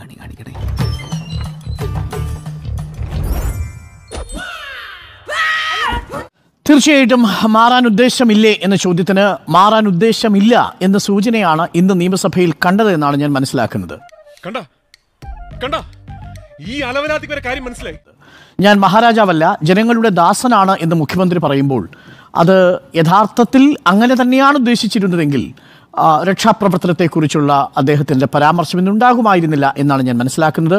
കണി കാണിക്കണേ തീർച്ചയായിട്ടും മാറാൻ ഉദ്ദേശമില്ലേ എന്ന ചോദ്യത്തിന് മാറാൻ ഉദ്ദേശമില്ല എന്ന സൂചനയാണ് ഇന്ന് നിയമസഭയിൽ കണ്ടത് എന്നാണ് ഞാൻ മനസ്സിലാക്കുന്നത് കണ്ട കണ്ട ഈ അലവലാത്തിക്ക് വരെ കാര്യം മനസ്സിലായി ഞാൻ മഹാരാജാവല്ല ജനങ്ങളുടെ ദാസനാണ് എന്ന് മുഖ്യമന്ത്രി പറയുമ്പോൾ അത് യഥാർത്ഥത്തിൽ അങ്ങനെ തന്നെയാണ് ഉദ്ദേശിച്ചിരുന്നതെങ്കിൽ ആ, രക്ഷാപ്രവർത്തനത്തെക്കുറിച്ചുള്ള അദ്ദേഹത്തിൻ്റെ പരാമർശം ഇന്നുണ്ടാകുമായിരുന്നില്ല എന്നാണ് ഞാൻ മനസ്സിലാക്കുന്നത്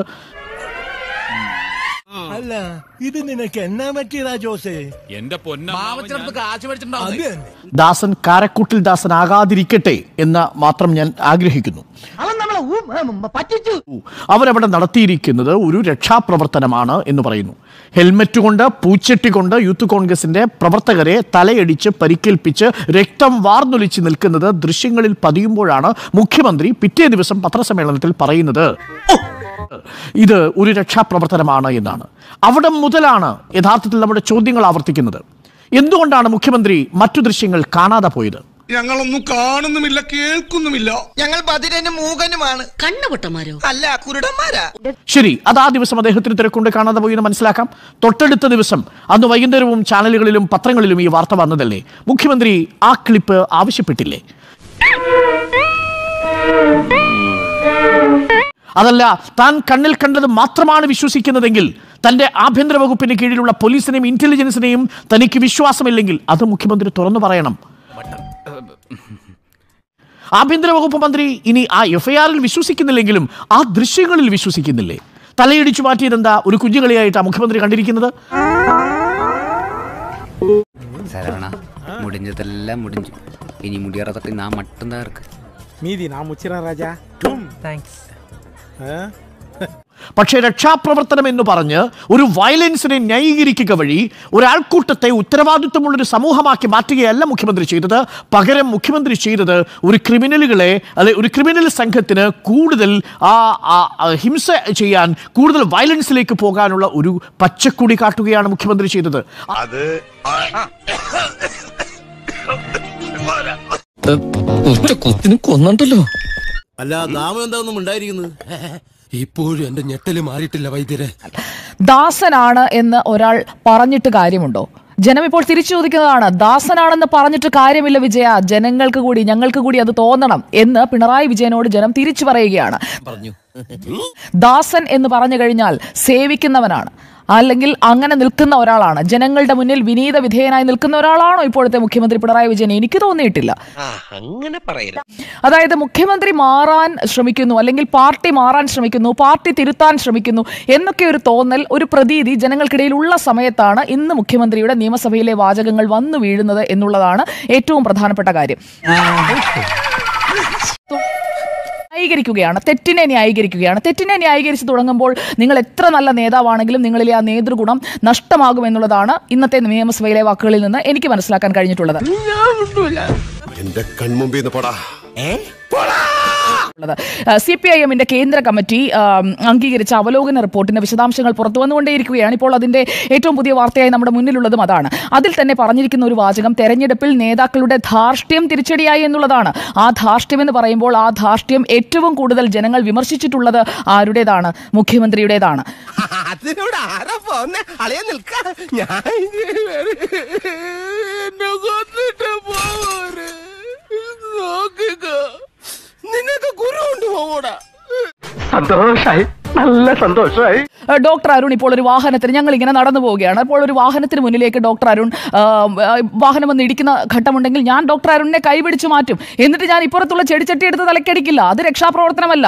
അല്ല ഇത് നിനക്ക് എന്നാ പറ്റിയതാ ജോസേ എന്റെ പൊന്ന അത് തന്നെ ദാസൻ കാരക്കൂട്ടിൽ ദാസനാകാതിരിക്കട്ടെ എന്ന് മാത്രം ഞാൻ ആഗ്രഹിക്കുന്നു അവൻ നമ്മളെ ഊ- പറ്റിച്ചു അവരവിടെ നടത്തിയിരിക്കുന്നത് ഒരു രക്ഷാപ്രവർത്തനമാണ് എന്ന് പറയുന്നു ഹെൽമറ്റ് കൊണ്ട് പൂച്ചട്ടി കൊണ്ട് യൂത്ത് കോൺഗ്രസിന്റെ പ്രവർത്തകരെ തലയടിച്ച് പരിക്കേൽപ്പിച്ച് രക്തം വാർന്നൊലിച്ച് നിൽക്കുന്നത് ദൃശ്യങ്ങളിൽ പതിയുമ്പോഴാണ് മുഖ്യമന്ത്രി പിറ്റേ ദിവസം പത്രസമ്മേളനത്തിൽ പറയുന്നത് ഇത് ഒരു രക്ഷാപ്രവർത്തനമാണ് എന്നാണ് അവിടെ മുതലാണ് യഥാർത്ഥത്തിൽ നമ്മുടെ ചോദ്യങ്ങൾ ആവർത്തിക്കുന്നത് എന്തുകൊണ്ടാണ് മുഖ്യമന്ത്രി മറ്റു ദൃശ്യങ്ങൾ കാണാതെ പോയത് ഞങ്ങളൊന്നും കാണുന്നുമില്ല കേൾക്കുന്നുമില്ല ഞങ്ങൾ ബദിരനും മൂകനുമാണ് കണ്ണുപൊട്ടന്മാരോ അല്ല കുരുടന്മാരാ ശരി അത് ആ ദിവസം അദ്ദേഹത്തിന് തിരക്കൊണ്ട് കാണാതെ പോയി എന്ന് മനസ്സിലാക്കാം തൊട്ടടുത്ത ദിവസം അന്ന് വൈകുന്നേരവും ചാനലുകളിലും പത്രങ്ങളിലും ഈ വാർത്ത വന്നതല്ലേ മുഖ്യമന്ത്രി ആ ക്ലിപ്പ് ആവശ്യപ്പെട്ടില്ലേ അതല്ല താൻ കണ്ണിൽ കണ്ടത് മാത്രമാണ് വിശ്വസിക്കുന്നതെങ്കിൽ തന്റെ ആഭ്യന്തര വകുപ്പിന് കീഴിലുള്ള പോലീസിനെയും ഇന്റലിജൻസിനെയും തനിക്ക് വിശ്വാസമില്ലെങ്കിൽ അത് മുഖ്യമന്ത്രി തുറന്നു പറയണം ആഭ്യന്തര വകുപ്പ് മന്ത്രി ഇനി ആ എഫ്ഐആറിൽ വിശ്വസിക്കുന്നില്ലെങ്കിലും ആ ദൃശ്യങ്ങളിൽ വിശ്വസിക്കുന്നില്ലേ തലയിടിച്ചു മാറ്റിയതെന്താ ഒരു കുഞ്ഞുകളിയായിട്ടാ മുഖ്യമന്ത്രി കണ്ടിരിക്കുന്നത് சரவணா முடிஞ்சதெல்லாம் முடிஞ்சு இனி முடியறதுக்கு நான் மட்டும்தான் இருக்கு மீதி நான் முச்சிரன் ராஜா தேங்க்ஸ் പക്ഷേ രക്ഷാപ്രവർത്തനം എന്ന് പറഞ്ഞ് ഒരു വയലൻസിനെ ന്യായീകരിക്കുക വഴി ഒരാൾക്കൂട്ടത്തെ ഉത്തരവാദിത്വമുള്ളൊരു സമൂഹമാക്കി മാറ്റുകയല്ല മുഖ്യമന്ത്രി ചെയ്തത് പകരം മുഖ്യമന്ത്രി ചെയ്തത് ഒരു ക്രിമിനലുകളെ അല്ലെ ഒരു ക്രിമിനൽ സംഘത്തിന് കൂടുതൽ ആ ആ- ആ ഹിംസ ചെയ്യാൻ കൂടുതൽ വയലൻസിലേക്ക് പോകാനുള്ള ഒരു പച്ചക്കുടി കാട്ടുകയാണ് മുഖ്യമന്ത്രി ചെയ്തത് കൊത്തിന് കൊന്നുണ്ടല്ലോ അല്ല നാമം എന്താ ഒന്നും ഉണ്ടായിരിക്കുന്നത് ഇപ്പോഴും എന്റെ ഞെട്ടല് മാറിയിട്ടില്ല വൈദ്യരെ ദാസനാണ് എന്ന് ഒരാൾ പറഞ്ഞിട്ട് കാര്യമുണ്ടോ ജനം ഇപ്പോൾ തിരിച്ചു ചോദിക്കുന്നതാണ് ദാസനാണെന്ന് പറഞ്ഞിട്ട് കാര്യമില്ല വിജയ ജനങ്ങൾക്ക് കൂടി ഞങ്ങൾക്ക് കൂടി അത് തോന്നണം എന്ന് പിണറായി വിജയനോട് ജനം തിരിച്ചു പറയുകയാണ് പറഞ്ഞു ദാസൻ എന്ന് പറഞ്ഞു കഴിഞ്ഞാൽ സേവിക്കുന്നവനാണ് അല്ലെങ്കിൽ അങ്ങനെ നിൽക്കുന്ന ഒരാളാണ് ജനങ്ങളുടെ മുന്നിൽ വിനീത വിധേയനായി നിൽക്കുന്ന ഒരാളാണോ ഇപ്പോഴത്തെ മുഖ്യമന്ത്രി പിണറായി വിജയൻ എനിക്ക് തോന്നിയിട്ടില്ല അങ്ങനെ പറയരുത് അതായത് മുഖ്യമന്ത്രി മാറാൻ ശ്രമിക്കുന്നു അല്ലെങ്കിൽ പാർട്ടി മാറാൻ ശ്രമിക്കുന്നു പാർട്ടി തിരുത്താൻ ശ്രമിക്കുന്നു എന്നൊക്കെ ഒരു തോന്നൽ ഒരു പ്രതീതി ജനങ്ങൾക്കിടയിൽ ഉള്ള സമയത്താണ് ഇന്ന് മുഖ്യമന്ത്രിയുടെ നിയമസഭയിലെ വാചകങ്ങൾ വന്നു വീഴുന്നത് എന്നുള്ളതാണ് ഏറ്റവും പ്രധാനപ്പെട്ട കാര്യം ന്യായീകരിക്കുകയാണ് തെറ്റിനെ ന്യായീകരിക്കുകയാണ് തെറ്റിനെ ന്യായീകരിച്ച് തുടങ്ങുമ്പോൾ നിങ്ങൾ എത്ര നല്ല നേതാവാണെങ്കിലും നിങ്ങളിലെ ആ നേതൃഗുണം നഷ്ടമാകും എന്നുള്ളതാണ് ഇന്നത്തെ നിയമസഭയിലെ വാക്കുകളിൽ നിന്ന് എനിക്ക് മനസ്സിലാക്കാൻ കഴിഞ്ഞിട്ടുള്ളത് എന്റെ കൺമുമ്പിൽ നിന്ന് പോടാ സി പി ഐ എമ്മിന്റെ കേന്ദ്ര കമ്മിറ്റി ആ, അംഗീകരിച്ച അവലോകന റിപ്പോർട്ടിന്റെ വിശദാംശങ്ങൾ പുറത്തു വന്നുകൊണ്ടേയിരിക്കുകയാണ് ഇപ്പോൾ അതിന്റെ ഏറ്റവും പുതിയ വാർത്തയായി നമ്മുടെ മുന്നിലുള്ളതും അതാണ് അതിൽ തന്നെ പറഞ്ഞിരിക്കുന്ന ഒരു വാചകം തെരഞ്ഞെടുപ്പിൽ നേതാക്കളുടെ ധാർഷ്ട്യം തിരിച്ചടിയായി എന്നുള്ളതാണ് ആ ധാർഷ്ട്യം എന്ന് പറയുമ്പോൾ ആ ധാർഷ്ട്യം ഏറ്റവും കൂടുതൽ ജനങ്ങൾ വിമർശിച്ചിട്ടുള്ളത് ആരുടേതാണ് മുഖ്യമന്ത്രിയുടേതാണ് അതിനോട് ആരാ പോന്നെ അളിയ നിൽക്ക ഞാൻ എന്നെ കൊന്നിട്ട് പോവര് നോക്കുക നിനക്ക് ഗുരു ഉണ്ട് പോകൂടാ സന്തോഷായി നല്ല സന്തോഷായി ഏഹ് ഡോക്ടർ അരുൺ ഇപ്പോൾ ഒരു വാഹനത്തിന് ഞങ്ങൾ ഇങ്ങനെ നടന്നു പോവുകയാണ് അപ്പോൾ ഒരു വാഹനത്തിന് മുന്നിലേക്ക് ഡോക്ടർ അരുൺ ആഹ്, ആഹ്, വാഹനം വന്ന് ഇടിക്കുന്ന ഘട്ടമുണ്ടെങ്കിൽ ഞാൻ ഡോക്ടർ അരുണിനെ കൈപിടിച്ച് മാറ്റും എന്നിട്ട് ഞാൻ ഇപ്പുറത്തുള്ള ചെടിച്ചട്ടി എടുത്ത് തലക്കടിക്കില്ല അത് രക്ഷാപ്രവർത്തനമല്ല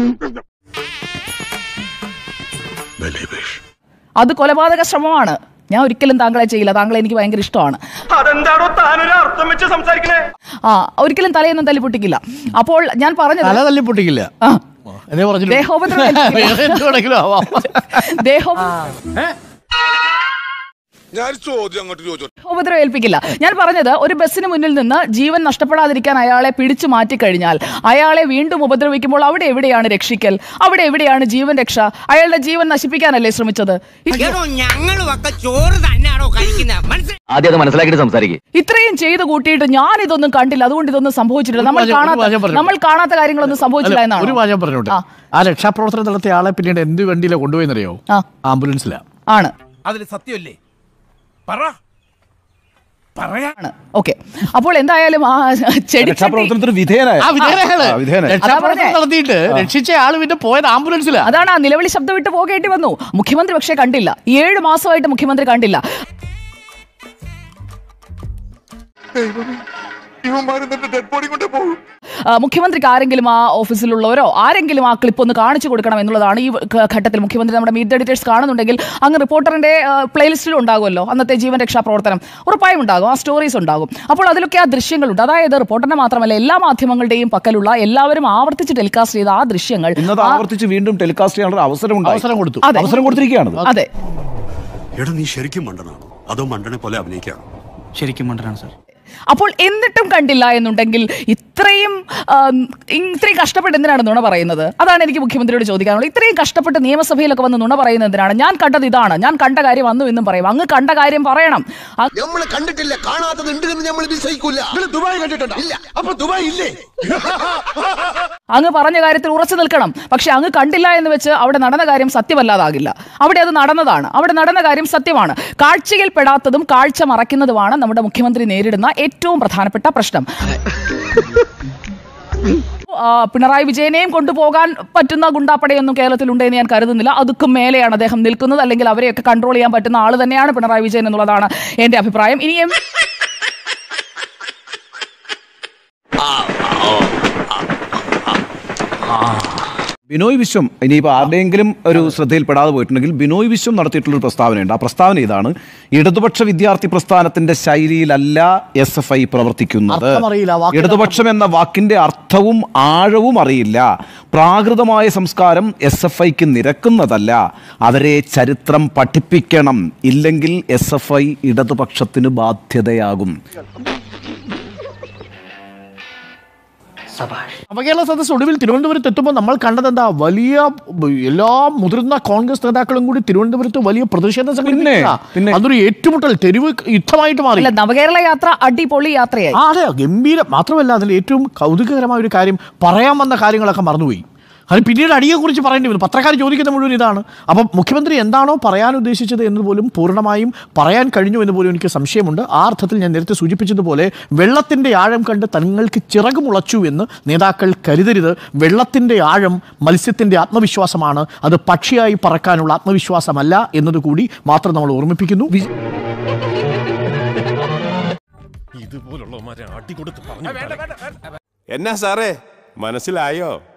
അത് കൊലപാതക ശ്രമമാണ് ഞാൻ ഒരിക്കലും താങ്കളെ ചെയ്യില്ല താങ്കളെ എനിക്ക് ഭയങ്കര ഇഷ്ടമാണ് അതെന്താണോ താനൊരു അർത്ഥം വെച്ച് സംസാരിക്കണേ ആ ഒരിക്കലും തലയൊന്നും തല്ലി പൊട്ടിക്കില്ല അപ്പോൾ ഞാൻ പറഞ്ഞത് തല തല്ലി പൊട്ടിക്കില്ല ആ, എന്നേ പറഞ്ഞിട്ടുണ്ട്. ദേഹോപദ്രവം ഏൽപ്പിക്കില്ല. വേറെ എന്ത് വേണമെങ്കിലും ആവാം. ദേഹം ഞാൻ ചോദ്യം അങ്ങോട്ട് ചോദിച്ചു ഉപദ്രവം ഏൽപ്പിക്കില്ല ഞാൻ പറഞ്ഞത് ഒരു ബസ്സിന് മുന്നിൽ നിന്ന് ജീവൻ നഷ്ടപ്പെടാതിരിക്കാൻ അയാളെ പിടിച്ചു മാറ്റിക്കഴിഞ്ഞാൽ അയാളെ വീണ്ടും ഉപദ്രവിക്കുമ്പോൾ അവിടെ എവിടെയാണ് രക്ഷിക്കൽ അവിടെ എവിടെയാണ് ജീവൻ രക്ഷ അയാളുടെ ജീവൻ നശിപ്പിക്കാനല്ലേ ശ്രമിച്ചത് ഞങ്ങളും ഒക്കെ ചോറ് തന്നെയാണോ കഴിക്കുന്നത് മനസ്സിലായി ആദ്യം അത് മനസ്സിലാക്കിയിട്ട് സംസാരിക്കും ഇത്രയും ചെയ്ത് കൂട്ടിയിട്ട് ഞാൻ ഇതൊന്നും കണ്ടില്ല അതുകൊണ്ട് ഇതൊന്നും സംഭവിച്ചിട്ടില്ല നമ്മൾ ഒരു വാചകം- ഒരു വാചകം കാണാത്ത പറഞ്ഞോട്ടെ. നമ്മൾ കാണാത്ത കാര്യങ്ങളൊന്നും സംഭവിച്ചില്ല അല്ല, ഒരു എന്നാണ് വാചകം പറഞ്ഞോട്ടെ ആ. ആ രക്ഷാപ്രവർത്തനം നടത്തിയ ആളെ പിന്നീട് എന്ത് വണ്ടിയിലാണ് കൊണ്ടുപോയെന്നറിയോ ആ. ആംബുലൻസിലാ ആണ് അതിൽ സത്യമല്ലേ പറ പറയാ ആണ് ഓക്കെ അപ്പോൾ എന്തായാലും ആ ചെടി രക്ഷാപ്രവർത്തനത്തിന് വിധേയനായ ആ വിധേയനാണ് ആ, വിധേയനായ രക്ഷാപ്രവർത്തനം പറഞ്ഞേ. നടത്തിയിട്ട് രക്ഷിച്ച ആള് പിന്നെ പോയത് ആംബുലൻസിലാ അതാണ് ആ നിലവിളി ശബ്ദം വിട്ട് പോകേണ്ടി വന്നു മുഖ്യമന്ത്രി പക്ഷേ കണ്ടില്ല ഏഴ് മാസമായിട്ട് മുഖ്യമന്ത്രി കണ്ടില്ല ആ, മുഖ്യമന്ത്രിക്ക് ആരെങ്കിലും ആ ഓഫീസിലുള്ളവരോ ആരെങ്കിലും ആ ക്ലിപ്പ് ഒന്ന് കാണിച്ചു കൊടുക്കണം എന്നുള്ളതാണ് ഈ ഘ- ഘട്ടത്തിൽ മുഖ്യമന്ത്രി നമ്മുടെ മീറ്റ് എഡിറ്റേഴ്സ് കാണുന്നുണ്ടെങ്കിൽ അങ്ങ് റിപ്പോർട്ടറിന്റെ പ്ലേലിസ്റ്റിൽ ഉണ്ടാകുമല്ലോ അന്നത്തെ ജീവൻ രക്ഷാ പ്രവർത്തനം ഉറപ്പായും ഉണ്ടാകും ആ സ്റ്റോറീസ് ഉണ്ടാകും അപ്പോൾ അതിലൊക്കെ ആ ദൃശ്യങ്ങളുണ്ട് അതായത് റിപ്പോർട്ടറിന്റെ മാത്രമല്ല എല്ലാ മാധ്യമങ്ങളുടെയും പക്കലുള്ള എല്ലാവരും ആവർത്തിച്ച് ടെലികാസ്റ്റ് ചെയ്ത ആ ദൃശ്യങ്ങൾ ഇന്നത് ആ- ആവർത്തിച്ച് വീണ്ടും ടെലികാസ്റ്റ് ചെയ്യാനുള്ള അവസരം ഉണ്ടായി. അവസരം കൊടുത്തു. അതെ. അവസരം കൊടുത്തിരിക്കുകയാണ് അതെ എടാ നീ ശരിക്കും മണ്ടനാണോ അതോ മണ്ടനെ പോലെ അഭിനയിക്കാണോ ശരിക്കും മണ്ടനാണ് സാർ അപ്പോൾ എന്നിട്ടും കണ്ടില്ല എന്നുണ്ടെങ്കിൽ ഇത്രയും ആം, ഇത്രയും കഷ്ടപ്പെട്ട് എന്തിനാണ് നുണ പറയുന്നത് അതാണ് എനിക്ക് മുഖ്യമന്ത്രിയോട് ചോദിക്കാനുള്ളത് ഇത്രയും കഷ്ടപ്പെട്ട് നിയമസഭയിലൊക്കെ വന്ന് നുണ പറയുന്നത് എന്തിനാണ് ഞാൻ കണ്ടത് ഇതാണ് ഞാൻ കണ്ട കാര്യം വന്നു എന്നും പറയും അങ്ങ് കണ്ട കാര്യം പറയണം അ- നമ്മൾ കണ്ടിട്ടില്ല കാണാത്തത് ഉണ്ട് എന്ന് നമ്മൾ വിശ്വസിക്കൂല ദുബായ് കണ്ടിട്ടുണ്ടോ ഇല്ല അപ്പൊ ദുബായ് ഇല്ലേ അങ്ങ് പറഞ്ഞ കാര്യത്തിൽ ഉറച്ചു നിൽക്കണം പക്ഷെ അങ്ങ് കണ്ടില്ല എന്ന് വെച്ച് അവിടെ നടന്ന കാര്യം സത്യമല്ലാതാകില്ല അവിടെ അത് നടന്നതാണ് അവിടെ നടന്ന കാര്യം സത്യമാണ് കാഴ്ചയിൽ പെടാത്തതും കാഴ്ച മറയ്ക്കുന്നതുമാണ് നമ്മുടെ മുഖ്യമന്ത്രി നേരിടുന്ന ഏറ്റവും പ്രധാനപ്പെട്ട പ്രശ്നം ആ, പിണറായി വിജയനെയും കൊണ്ടുപോകാൻ പറ്റുന്ന ഗുണ്ടാപ്പടയൊന്നും കേരളത്തിലുണ്ട് എന്ന് ഞാൻ കരുതുന്നില്ല അതുക്കും മേലെയാണ് അദ്ദേഹം നിൽക്കുന്നത് അല്ലെങ്കിൽ അവരെയൊക്കെ കൺട്രോൾ ചെയ്യാൻ പറ്റുന്ന ആൾ തന്നെയാണ് പിണറായി വിജയൻ എന്നുള്ളതാണ് എന്റെ അഭിപ്രായം ഇനി എം ബിനോയ് വിശ്വം ഇനിയിപ്പോൾ ആരുടെയെങ്കിലും ഒരു ശ്രദ്ധയിൽപ്പെടാതെ പോയിട്ടുണ്ടെങ്കിൽ ബിനോയ് വിശ്വം നടത്തിയിട്ടുള്ളൊരു പ്രസ്താവനയുണ്ട് ആ പ്രസ്താവന ഇതാണ് ഇടതുപക്ഷ വിദ്യാർത്ഥി പ്രസ്ഥാനത്തിന്റെ ശൈലിയിലല്ല എസ് എഫ് ഐ പ്രവർത്തിക്കുന്നത് അർത്ഥമറിയില്ല, വാക്കിന്റെ ഇടതുപക്ഷം എന്ന വാക്കിന്റെ അർത്ഥവും ആഴവും അറിയില്ല പ്രാകൃതമായ സംസ്കാരം എസ് എഫ് ഐക്ക് നിരക്കുന്നതല്ല അവരെ ചരിത്രം പഠിപ്പിക്കണം ഇല്ലെങ്കിൽ എസ് എഫ് ഐ ഇടതുപക്ഷത്തിന് ബാധ്യതയാകും നവകേരള സദസ് ഒടുവിൽ തിരുവനന്തപുരത്ത് എത്തുമ്പോൾ നമ്മൾ കണ്ടത് എന്താ വലിയ ബ- എല്ലാ മുതിർന്ന കോൺഗ്രസ് നേതാക്കളും കൂടി തിരുവനന്തപുരത്ത് വലിയ പ്രതിഷേധം സംഘടിപ്പിച്ചതാ. പിന്നെ. അതൊരു ഏറ്റുമുട്ടൽ തെരുവ് യുദ്ധമായിട്ട് മാറി അല്ല നവകേരള യാത്ര അടിപൊളി യാത്രയായി ആ അതെ ഗംഭീരം മാത്രമല്ല അതിൽ ഏറ്റവും കൗതുകകരമായ ഒരു കാര്യം പറയാൻ വന്ന കാര്യങ്ങളൊക്കെ മറന്നുപോയി അത് പിന്നീട് അടിയെക്കുറിച്ച് പറയേണ്ടി വരും പത്രക്കാർ ചോദിക്കുന്ന മുഴുവൻ ഇതാണ് അപ്പം മുഖ്യമന്ത്രി എന്താണോ പറയാൻ ഉദ്ദേശിച്ചത് എന്ന് പോലും പൂർണ്ണമായും പറയാൻ കഴിഞ്ഞു എന്ന് പോലും എനിക്ക് സംശയമുണ്ട് ആ അർത്ഥത്തിൽ ഞാൻ നേരത്തെ സൂചിപ്പിച്ചതുപോലെ വെള്ളത്തിൻ്റെ ആഴം കണ്ട് തങ്ങൾക്ക് ചിറക് മുളച്ചു എന്ന് നേതാക്കൾ കരുതരുത് വെള്ളത്തിൻ്റെ ആഴം മത്സ്യത്തിൻ്റെ ആത്മവിശ്വാസമാണ് അത് പക്ഷിയായി പറക്കാനുള്ള ആത്മവിശ്വാസമല്ല എന്നതുകൂടി മാത്രം നമ്മൾ ഓർമ്മിപ്പിക്കുന്നു വി- ഇതുപോലുള്ളവന്മാരെ അടി കൊടുത്ത് പറഞ്ഞു എന്നാ സാറേ മനസ്സിലായോ